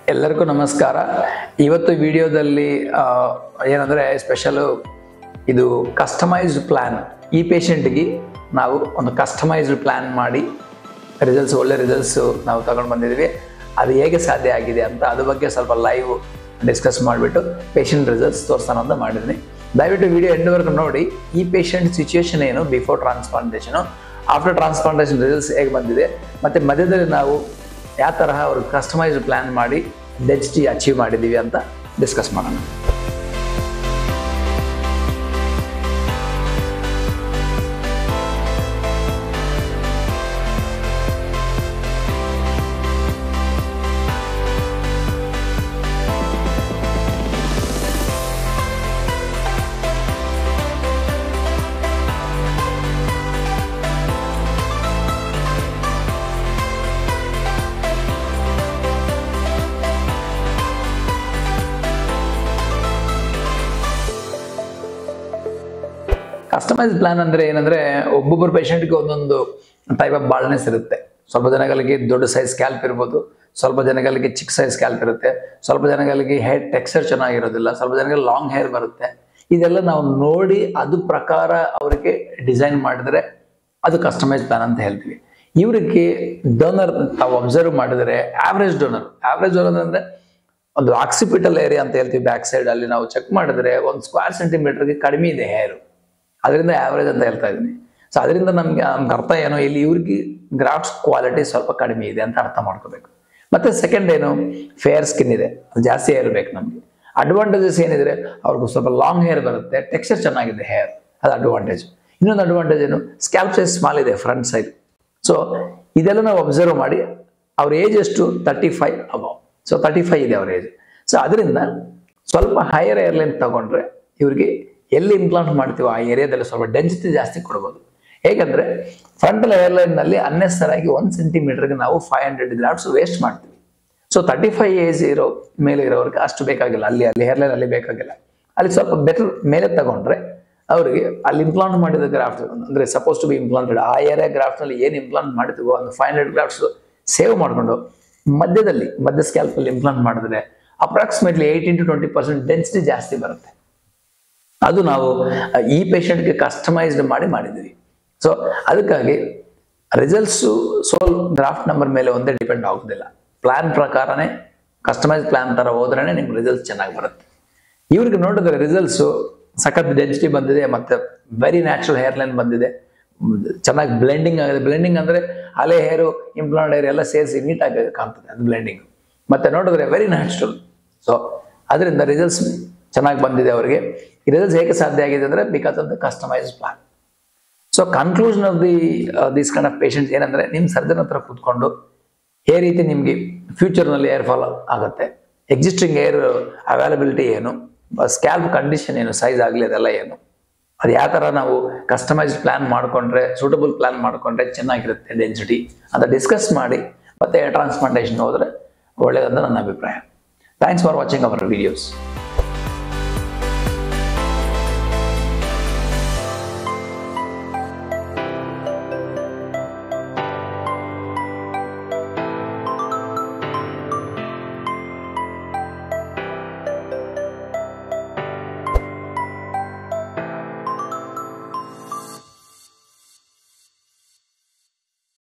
ಎಲ್ಲರಿಗೂ ನಮಸ್ಕಾರ ಇವತ್ತು ವಿಡಿಯೋದಲ್ಲಿ ಆ, ಏನಂದ್ರೆ ಸ್ಪೆಷಲ್ ಇದು ಕಸ್ಟಮೈಸ್ಡ್ ಪ್ಲ್ಯಾನ್ ಈ ಪೇಷಂಟ್ಗೆ ನಾವು ಒಂದು ಕಸ್ಟಮೈಸ್ಡ್ ಪ್ಲ್ಯಾನ್ ಮಾಡಿ ರಿಸಲ್ಟ್ಸ್ ಒಳ್ಳೆ ರಿಸಲ್ಟ್ಸ್ ನಾವು ತಗೊಂಡು ಬಂದಿದ್ದೀವಿ ಅದು ಹೇಗೆ ಸಾಧ್ಯ ಆಗಿದೆ ಅಂತ ಅದ್ರ ಬಗ್ಗೆ ಸ್ವಲ್ಪ ಲೈವ್ ಡಿಸ್ಕಸ್ ಮಾಡಿಬಿಟ್ಟು ಪೇಷಂಟ್ ರಿಸಲ್ಟ್ಸ್ ತೋರಿಸೋಣ ಅಂತ ಮಾಡಿದ್ದೀನಿ ದಯವಿಟ್ಟು ವಿಡಿಯೋ ಎಂಡ್ವರೆಗೂ ನೋಡಿ ಈ ಪೇಷಂಟ್ ಸಿಚುವೇಶನ್ ಏನು before transplantation after transplantation results ಹೇಗೆ ಬಂದಿದೆ ಮತ್ತು ಮಧ್ಯದಲ್ಲಿ ನಾವು ಯಾವ ತರಹ ಅವರು ಕಸ್ಟಮೈಸ್ಡ್ ಪ್ಲ್ಯಾನ್ ಮಾಡಿ ಡೆನ್ಸಿಟಿ ಅಚೀವ್ ಮಾಡಿದ್ದೀವಿ ಅಂತ ಡಿಸ್ಕಸ್ ಮಾಡೋಣ ಕಸ್ಟಮೈಸ್ ಪ್ಲಾನ್ ಅಂದ್ರೆ ಏನಂದ್ರೆ ಒಬ್ಬೊಬ್ಬರು ಪೇಷಂಟ್ಗೆ ಒಂದೊಂದು ಟೈಪ್ ಆಫ್ ಬಾಳ್ನೆಸ್ ಇರುತ್ತೆ ಸ್ವಲ್ಪ ಜನಗಳಿಗೆ ದೊಡ್ಡ ಸೈಜ್ ಸ್ಕ್ಯಾಲ್ಪ್ ಇರ್ಬೋದು ಸ್ವಲ್ಪ ಜನಗಳಿಗೆ ಚಿಕ್ಕ ಸೈಜ್ ಸ್ಕ್ಯಾಲ್ಪ್ ಇರುತ್ತೆ ಸ್ವಲ್ಪ ಜನಗಳಿಗೆ ಹೇರ್ ಟೆಕ್ಸ್ಚರ್ ಚೆನ್ನಾಗಿರೋದಿಲ್ಲ ಸ್ವಲ್ಪ ಜನಗಳಿಗೆ ಲಾಂಗ್ ಹೇರ್ ಬರುತ್ತೆ ಇದೆಲ್ಲ ನಾವು ನೋಡಿ ಅದು ಪ್ರಕಾರ ಅವರಿಗೆ ಡಿಸೈನ್ ಮಾಡಿದ್ರೆ ಅದು ಕಸ್ಟಮೈಸ್ ಪ್ಲಾನ್ ಅಂತ ಹೇಳ್ತೀವಿ ಇವರಿಗೆ ಡೋನರ್ ತಾವು ಅಬ್ಸರ್ವ್ ಮಾಡಿದರೆ ಆವ್ರೇಜ್ ಡೋನರ್ ಆವ್ರೇಜ್ ಡೋನರ್ ಅಂದ್ರೆ ಒಂದು ಆಕ್ಸಿಪಿಟಲ್ ಏರಿಯಾ ಅಂತ ಹೇಳ್ತೀವಿ ಬ್ಯಾಕ್ ಸೈಡ್ ಅಲ್ಲಿ ನಾವು ಚೆಕ್ ಮಾಡಿದ್ರೆ ಒಂದು ಸ್ಕ್ವೇರ್ ಸೆಂಟಿಮೀಟರ್ಗೆ ಕಡಿಮೆ ಇದೆ ಹೇರು ಅದರಿಂದ ಆವ್ರೇಜ್ ಅಂತ ಹೇಳ್ತಾ ಇದ್ದೀನಿ ಸೊ ಅದರಿಂದ ನಮ್ಗೆ ನಮ್ಗೆ ಅರ್ಥ ಏನು ಇಲ್ಲಿ ಇವ್ರಿಗೆ ಗ್ರಾಫ್ಟ್ಸ್ ಕ್ವಾಲಿಟಿ ಸ್ವಲ್ಪ ಕಡಿಮೆ ಇದೆ ಅಂತ ಅರ್ಥ ಮಾಡ್ಕೋಬೇಕು ಮತ್ತೆ ಸೆಕೆಂಡ್ ಏನು ಫೇರ್ ಸ್ಕಿನ್ ಇದೆ ಅದು ಜಾಸ್ತಿ ಹೇರ್ ಬೇಕು ನಮಗೆ ಅಡ್ವಾಂಟೇಜಸ್ ಏನಿದ್ರೆ ಅವ್ರಿಗೆ ಸ್ವಲ್ಪ ಲಾಂಗ್ ಹೇರ್ ಬರುತ್ತೆ ಟೆಕ್ಸ್ಚರ್ ಚೆನ್ನಾಗಿದೆ ಹೇರ್ ಅದು ಅಡ್ವಾಂಟೇಜ್ ಇನ್ನೊಂದು ಅಡ್ವಾಂಟೇಜ್ ಏನು ಸ್ಕ್ಯಾಲ್ಪ್ ಸೈಜ್ ಸ್ಮಾಲ್ ಇದೆ ಫ್ರಂಟ್ ಸೈಡ್ ಸೊ ಇದೆಲ್ಲ ನಾವು ಅಬ್ಸರ್ವ್ ಮಾಡಿ ಅವ್ರ ಏಜ್ ಎಷ್ಟು thirty five above so thirty five ಇದೆ ಅವ್ರ ಏಜ್ ಸೊ ಅದರಿಂದ ಸ್ವಲ್ಪ ಹೈಯರ್ ಏರ್ಲೈನ್ ತಗೊಂಡ್ರೆ ಇವ್ರಿಗೆ ಎಲ್ಲಿ ಇಂಪ್ಲಾಂಟ್ ಮಾಡ್ತೀವೋ ಆ ಏರಿಯಾದಲ್ಲಿ ಸ್ವಲ್ಪ ಡೆನ್ಸಿಟಿ ಜಾಸ್ತಿ ಕೊಡ್ಬೋದು ಹೇಗಂದ್ರೆ ಫ್ರಂಟಲ್ ಏರ್ಲೈನ್ನಲ್ಲಿ ಅನ್ನೆಸರ್ ಆಗಿ ಒಂದು ಸೆಂಟಿಮೀಟರ್ಗೆ ನಾವು ಫೈವ್ ಹಂಡ್ರೆಡ್ ಗ್ರಾಫ್ಸ್ ವೇಸ್ಟ್ ಮಾಡ್ತೀವಿ ಸೊ ತರ್ಟಿ ಫೈವ್ ಏಜ್ ಇರೋ ಮೇಲೆ ಇರೋರಿಗೆ ಅಷ್ಟು ಬೇಕಾಗಿಲ್ಲ ಅಲ್ಲಿ ಅಲ್ಲಿ ಹೇರ್ಲೈನ್ ಅಲ್ಲಿ ಬೇಕಾಗಿಲ್ಲ ಅಲ್ಲಿ ಸ್ವಲ್ಪ ಬೆಟರ್ ಮೇಲೆ ತಗೊಂಡ್ರೆ ಅವರಿಗೆ ಅಲ್ಲಿ ಇಂಪ್ಲಾಂಟ್ ಮಾಡಿದ ಗ್ರಾಫ್ಟ್ ಅಂದ್ರೆ ಸಪೋಸ್ ಟು ಬಿ ಇಂಪ್ಲಾಂಟೆಡ್ ಆ ಏರಿಯಾ ಗ್ರಾಫ್ಟ್ ನಲ್ಲಿ ಏನು ಇಂಪ್ಲಾಂಟ್ ಮಾಡ್ತೀವೋ ಒಂದು ಫೈವ್ ಹಂಡ್ರೆಡ್ ಗ್ರಾಫ್ಟ್ಸ್ ಸೇವ್ ಮಾಡಿಕೊಂಡು ಮಧ್ಯದಲ್ಲಿ ಮಧ್ಯ ಸ್ಕ್ಯಾಲ್ಪ್ ಅಲ್ಲಿ ಇಂಪ್ಲಾಂಟ್ ಮಾಡಿದ್ರೆ approximately eighteen to twenty percent density ಜಾಸ್ತಿ ಬರುತ್ತೆ ಅದು ನಾವು ಈ ಪೇಷಂಟ್ಗೆ ಕಸ್ಟಮೈಸ್ಡ್ ಮಾಡಿ ಮಾಡಿದ್ದೀವಿ ಸೊ ಅದಕ್ಕಾಗಿ ರಿಸಲ್ಟ್ಸು ಸೋಲ್ ಗ್ರಾಫ್ಟ್ ನಂಬರ್ ಮೇಲೆ ಒಂದೇ ಡಿಪೆಂಡ್ ಆಗೋದಿಲ್ಲ ಪ್ಲಾನ್ ಪ್ರಕಾರನೇ ಕಸ್ಟಮೈಸ್ ಪ್ಲಾನ್ ಥರ ಹೋದ್ರೇ ನಿಮ್ಗೆ ರಿಸಲ್ಟ್ಸ್ ಚೆನ್ನಾಗಿ ಬರುತ್ತೆ ಇವ್ರಿಗೆ ನೋಡಿದ್ರೆ ರಿಸಲ್ಟ್ಸು ಸಖತ್ ಡೆನ್ಸಿಟಿ ಬಂದಿದೆ ಮತ್ತೆ ವೆರಿ ನ್ಯಾಚುರಲ್ ಹೇರ್ ಲೈನ್ ಬಂದಿದೆ ಮ್, ಚೆನ್ನಾಗಿ ಬ್ಲೆಂಡಿಂಗ್ ಆಗಿದೆ ಬ್ಲೆಂಡಿಂಗ್ ಅಂದರೆ ಹಳೆ ಹೇರು ಇಂಪ್ಲಾಂಟ್ ಹೇರ್ ಎಲ್ಲ ಸೇರಿಸಿ ನೀಟಾಗಿ ಕಾಣ್ತದೆ ಅದು ಬ್ಲೆಂಡಿಂಗ್ ಮತ್ತೆ ನೋಡಿದ್ರೆ ವೆರಿ ನ್ಯಾಚುರಲ್ ಸೊ ಅದರಿಂದ ರಿಸಲ್ಟ್ಸ್ ಚೆನ್ನಾಗಿ ಬಂದಿದೆ ಅವರಿಗೆ ಈ ರಿಸಲ್ಟ್ಸ್ ಹೇಗೆ ಸಾಧ್ಯ ಆಗಿದೆ ಅಂದರೆ because of the customise plan so conclusion of the this kind of patients ಏನಂದ್ರೆ ನಿಮ್ಮ ಸರ್ಜನ್ ಹತ್ರ ಕೂತ್ಕೊಂಡು ಏ ರೀತಿ ನಿಮಗೆ ಫ್ಯೂಚರ್ನಲ್ಲಿ ಏರ್ ಫಾಲ್ ಆಗುತ್ತೆ ಎಕ್ಸಿಸ್ಟಿಂಗ್ ಏರ್ ಅವೈಲಬಿಲಿಟಿ ಏನು ಸ್ಕ್ಯಾಲ್ಪ್ ಕಂಡೀಷನ್ ಏನು ಸೈಜ್ ಆಗಲಿ ಅದೆಲ್ಲ ಏನು ಅದು ಯಾವ ಥರ ನಾವು ಕಸ್ಟಮೈಸ್ಡ್ ಪ್ಲಾನ್ ಮಾಡಿಕೊಂಡ್ರೆ ಸೂಟಬಲ್ ಪ್ಲಾನ್ ಮಾಡಿಕೊಂಡ್ರೆ ಚೆನ್ನಾಗಿರುತ್ತೆ ಡೆನ್ಸಿಟಿ ಅಂತ ಡಿಸ್ಕಸ್ ಮಾಡಿ ಮತ್ತೆ ಟ್ರಾನ್ಸ್ಪ್ಲಾಂಟೇಷನ್ ಹೋದರೆ ಒಳ್ಳೆಯದಂತ ನನ್ನ ಅಭಿಪ್ರಾಯ thanks for watching our videos